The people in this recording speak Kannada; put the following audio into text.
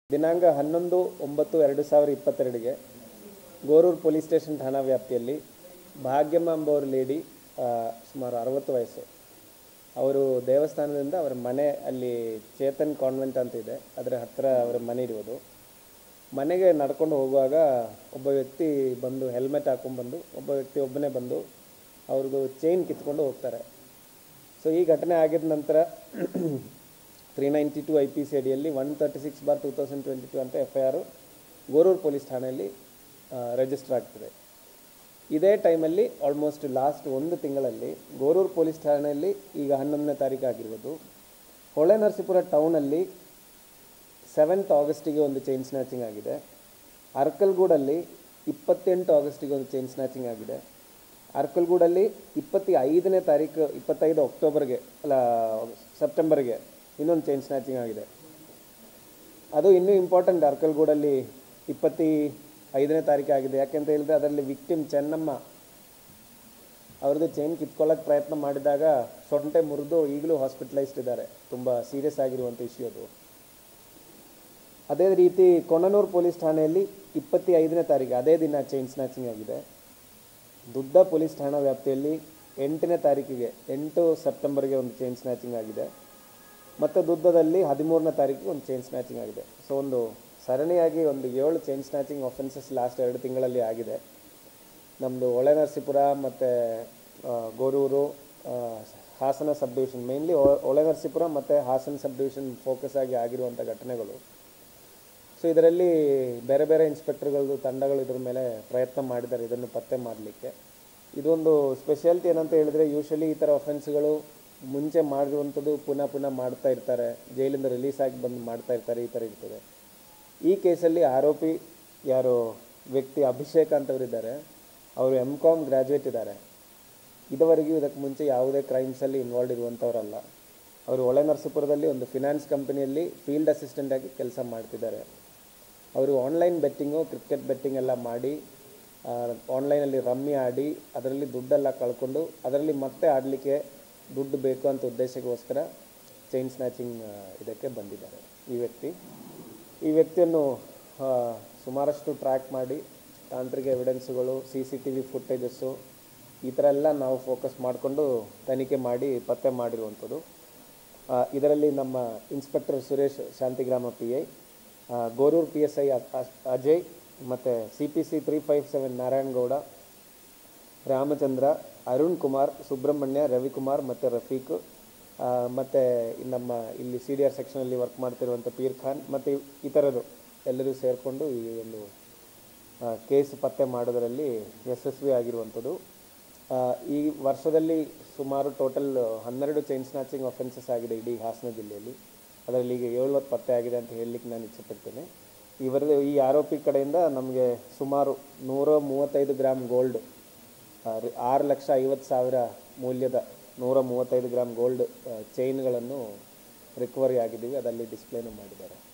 ದಿನಾಂಕ ಹನ್ನೊಂದು ಒಂಬತ್ತು ಎರಡು ಸಾವಿರ ಇಪ್ಪತ್ತೆರಡಿಗೆ ಗೋರೂರು ಪೊಲೀಸ್ ಸ್ಟೇಷನ್ ಠಾಣಾ ವ್ಯಾಪ್ತಿಯಲ್ಲಿ ಭಾಗ್ಯಮ್ಮ ಎಂಬವರು ಲೇಡಿ ಆ, ಸುಮಾರು ಅರವತ್ತು ವಯಸ್ಸು ಅವರು ದೇವಸ್ಥಾನದಿಂದ ಅವರ ಮನೆ ಅಲ್ಲಿ ಚೇತನ್ ಕಾನ್ವೆಂಟ್ ಅಂತ ಇದೆ ಅದರ ಹತ್ತಿರ ಅವರ ಮನೆ ಇರುವುದು ಮನೆಗೆ ನಡ್ಕೊಂಡು ಹೋಗುವಾಗ ಒಬ್ಬ ವ್ಯಕ್ತಿ ಬಂದು ಹೆಲ್ಮೆಟ್ ಹಾಕೊಂಡ್ಬಂದು ಒಬ್ಬ ವ್ಯಕ್ತಿ ಒಬ್ಬನೇ ಬಂದು ಅವ್ರದ್ದು ಚೈನ್ ಕಿತ್ಕೊಂಡು ಹೋಗ್ತಾರೆ ಸೊ ಈ ಘಟನೆ ಆಗಿದ ನಂತರ three ninety two I P C ಅಡಿಯಲ್ಲಿ one thirty six bar two thousand twenty two ಅಂತ F I R Gorur police ಠಾಣೆಯಲ್ಲಿ ರಿಜಿಸ್ಟರ್ ಆಗ್ತದೆ ಇದೇ ಟೈಮಲ್ಲಿ ಆಲ್ಮೋಸ್ಟ್ ಲಾಸ್ಟ್ ಒಂದು ತಿಂಗಳಲ್ಲಿ ಗೋರೂರು ಪೊಲೀಸ್ ಠಾಣೆಯಲ್ಲಿ ಈಗ ಹನ್ನೊಂದನೇ ತಾರೀಕು ಆಗಿರ್ಬೋದು ಹೊಳೆ ನರಸೀಪುರ ಟೌನಲ್ಲಿ ಸೆವೆಂತ್ ಆಗಸ್ಟಿಗೆ ಒಂದು ಚೈನ್ ಸ್ನ್ಯಾಚಿಂಗ್ ಆಗಿದೆ ಅರ್ಕಲ್ಗೂಡಲ್ಲಿ ಇಪ್ಪತ್ತೆಂಟು ಆಗಸ್ಟಿಗೆ ಒಂದು ಚೈನ್ ಸ್ನ್ಯಾಚಿಂಗ್ ಆಗಿದೆ ಅರ್ಕಲ್ಗೂಡಲ್ಲಿ ಇಪ್ಪತ್ತ ಐದನೇ ತಾರೀಕು ಇಪ್ಪತ್ತೈದು ಅಕ್ಟೋಬರ್ಗೆ ಅಲ್ಲ ಸೆಪ್ಟೆಂಬರ್ಗೆ ಇನ್ನೊಂದು ಚೈನ್ ಸ್ನ್ಯಾಚಿಂಗ್ ಆಗಿದೆ ಅದು ಇನ್ನೂ ಇಂಪಾರ್ಟೆಂಟ್ ಅರ್ಕಲ್ಗೂಡಲ್ಲಿ ಇಪ್ಪತ್ತಿ ಐದನೇ ತಾರೀಕು ಆಗಿದೆ ಯಾಕೆಂತ ಹೇಳಿದ್ರೆ ಅದರಲ್ಲಿ ವಿಕ್ಟಿಮ್ ಚೆನ್ನಮ್ಮ ಅವ್ರದ್ದು ಚೈನ್ ಕಿತ್ಕೊಳ್ಳೋಕೆ ಪ್ರಯತ್ನ ಮಾಡಿದಾಗ ಸೊಂಟೆ ಮುರಿದು ಈಗಲೂ ಹಾಸ್ಪಿಟಲೈಸ್ಡ್ ಇದ್ದಾರೆ ತುಂಬ ಸೀರಿಯಸ್ ಆಗಿರುವಂಥ ಇಶ್ಯೂ ಅದು ಅದೇ ರೀತಿ ಕೊಣನೂರು ಪೊಲೀಸ್ ಠಾಣೆಯಲ್ಲಿ ಇಪ್ಪತ್ತಿ ಐದನೇ ತಾರೀಕು ಅದೇ ದಿನ ಚೈನ್ ಸ್ನ್ಯಾಚಿಂಗ್ ಆಗಿದೆ ದುದ್ದ ಪೊಲೀಸ್ ಠಾಣಾ ವ್ಯಾಪ್ತಿಯಲ್ಲಿ ಎಂಟನೇ ತಾರೀಕಿಗೆ ಎಂಟು ಸೆಪ್ಟೆಂಬರ್ಗೆ ಒಂದು ಚೈನ್ ಸ್ನ್ಯಾಚಿಂಗ್ ಆಗಿದೆ ಮತ್ತು ದುದ್ದದಲ್ಲಿ ಹದಿಮೂರನೇ ತಾರೀಕಿಗೆ ಒಂದು ಚೈನ್ ಸ್ನ್ಯಾಚಿಂಗ್ ಆಗಿದೆ ಸೊ ಒಂದು ಸರಣಿಯಾಗಿ ಒಂದು ಏಳು ಚೈನ್ ಸ್ನ್ಯಾಚಿಂಗ್ ಒಫೆನ್ಸಸ್ ಲಾಸ್ಟ್ ಎರಡು ತಿಂಗಳಲ್ಲಿ ಆಗಿದೆ ನಮ್ಮದು ಹೊಳೆ ನರಸೀಪುರ ಮತ್ತು ಗೋರೂರು ಆ, ಹಾಸನ ಸಬ್ ಡಿವಿಷನ್ ಮೇನ್ಲಿ ಹೊಳೆ ನರಸೀಪುರ ಮತ್ತು ಹಾಸನ ಸಬ್ ಡಿವಿಷನ್ ಫೋಕಸ್ ಆಗಿ ಆಗಿರುವಂಥ ಘಟನೆಗಳು ಸೊ ಇದರಲ್ಲಿ ಬೇರೆ ಬೇರೆ ಇನ್ಸ್ಪೆಕ್ಟರ್ಗಳದ್ದು ತಂಡಗಳು ಇದ್ರ ಮೇಲೆ ಪ್ರಯತ್ನ ಮಾಡಿದ್ದಾರೆ ಇದನ್ನು ಪತ್ತೆ ಮಾಡಲಿಕ್ಕೆ ಇದೊಂದು ಸ್ಪೆಷಾಲಿಟಿ ಏನಂತ ಹೇಳಿದ್ರೆ ಯೂಶಲಿ ಈ ಥರ ಒಫೆನ್ಸ್ಗಳು ಮುಂಚೆ ಮಾಡಿರುವಂಥದ್ದು ಪುನಃ ಪುನಃ ಮಾಡ್ತಾ ಇರ್ತಾರೆ ಜೈಲಿಂದ ರಿಲೀಸ್ ಆಗಿ ಬಂದು ಮಾಡ್ತಾ ಇರ್ತಾರೆ ಈ ಥರ ಇರ್ತದೆ ಈ ಕೇಸಲ್ಲಿ ಆರೋಪಿ ಯಾರು ವ್ಯಕ್ತಿ ಅಭಿಷೇಕ್ ಅಂತವರಿದ್ದಾರೆ ಅವರು ಎಮ್ ಕಾಮ್ ಗ್ರ್ಯಾಜುಯೇಟ್ ಇದ್ದಾರೆ ಇದುವರೆಗೂ ಇದಕ್ಕೆ ಮುಂಚೆ ಯಾವುದೇ ಕ್ರೈಮ್ಸಲ್ಲಿ ಇನ್ವಾಲ್ವ್ ಇರುವಂಥವರಲ್ಲ ಅವರು ಹೊಳೆ ನರಸೀಪುರದಲ್ಲಿ ಒಂದು ಫಿನಾನ್ಸ್ ಕಂಪನಿಯಲ್ಲಿ ಫೀಲ್ಡ್ ಅಸಿಸ್ಟೆಂಟ್ ಆಗಿ ಕೆಲಸ ಮಾಡ್ತಿದ್ದಾರೆ ಅವರು ಆನ್ಲೈನ್ ಬೆಟ್ಟಿಂಗು ಕ್ರಿಕೆಟ್ ಬೆಟ್ಟಿಂಗ್ ಎಲ್ಲ ಮಾಡಿ ಆನ್ಲೈನಲ್ಲಿ ರಮ್ಮಿ ಆಡಿ ಅದರಲ್ಲಿ ದುಡ್ಡೆಲ್ಲ ಕಳ್ಕೊಂಡು ಅದರಲ್ಲಿ ಮತ್ತೆ ಆಡಲಿಕ್ಕೆ ದುಡ್ಡು ಬೇಕು ಅಂತ ಉದ್ದೇಶಕ್ಕೋಸ್ಕರ ಚೈನ್ ಸ್ನ್ಯಾಚಿಂಗ್ ಇದಕ್ಕೆ ಬಂದಿದ್ದಾರೆ ಈ ವ್ಯಕ್ತಿ ಈ ವ್ಯಕ್ತಿಯನ್ನು ಆ, ಸುಮಾರಷ್ಟು ಟ್ರ್ಯಾಕ್ ಮಾಡಿ ತಾಂತ್ರಿಕ ಎವಿಡೆನ್ಸ್ಗಳು C C T V footages ಈ ಥರ ಎಲ್ಲ ನಾವು ಫೋಕಸ್ ಮಾಡಿಕೊಂಡು ತನಿಖೆ ಮಾಡಿ ಪತ್ತೆ ಮಾಡಿರುವಂಥದ್ದು ಆ, ಇದರಲ್ಲಿ ನಮ್ಮ inspector Suresh Shantigrama P I Goruru P S I Ajay ಮತ್ತು C P C three five seven Narayanagowda Ramachandra Arun Kumar Subrahmanya Ravikumar ಮತ್ತು ರಫೀಕ್ ಮತ್ತು ನಮ್ಮ ಇಲ್ಲಿ ಸಿ ಡಿ ಆರ್ ಸೆಕ್ಷನಲ್ಲಿ ವರ್ಕ್ ಮಾಡ್ತಿರುವಂಥ ಪೀರ್ ಖಾನ್ ಮತ್ತು ಇತರರು ಎಲ್ಲರೂ ಸೇರಿಕೊಂಡು ಈ ಒಂದು ಕೇಸ್ ಪತ್ತೆ ಮಾಡೋದರಲ್ಲಿ ಯಶಸ್ವಿ ಆಗಿರುವಂಥದ್ದು ಆ, ಈ ವರ್ಷದಲ್ಲಿ ಸುಮಾರು ಟೋಟಲ್ ಹನ್ನೆರಡು ಚೈನ್ ಸ್ನ್ಯಾಚಿಂಗ್ ಅಫೆನ್ಸಸ್ ಆಗಿದೆ ಇಡೀ ಹಾಸನ ಜಿಲ್ಲೆಯಲ್ಲಿ ಅದರಲ್ಲಿ ಈಗ ಏಳು ಪತ್ತೆ ಆಗಿದೆ ಅಂತ ಹೇಳಲಿಕ್ಕೆ ನಾನು ಇಚ್ಛೆಪಡ್ತೇನೆ ಇವರದ್ದು ಈ ಆರೋಪಿ ಕಡೆಯಿಂದ ನಮಗೆ ಸುಮಾರು ನೂರ ಮೂವತ್ತೈದು ಗ್ರಾಮ್ ಗೋಲ್ಡ್ ಆರು ಲಕ್ಷ ಐವತ್ತು ಸಾವಿರ ಮೂಲ್ಯದ ನೂರ ಮೂವತ್ತೈದು ಗ್ರಾಮ್ ಗೋಲ್ಡ್ ಚೈನ್ಗಳನ್ನು ರಿಕವರಿ ಆಗಿದ್ದೀವಿ ಅದರಲ್ಲಿ ಡಿಸ್ಪ್ಲೇನು ಮಾಡಿದ್ದಾರೆ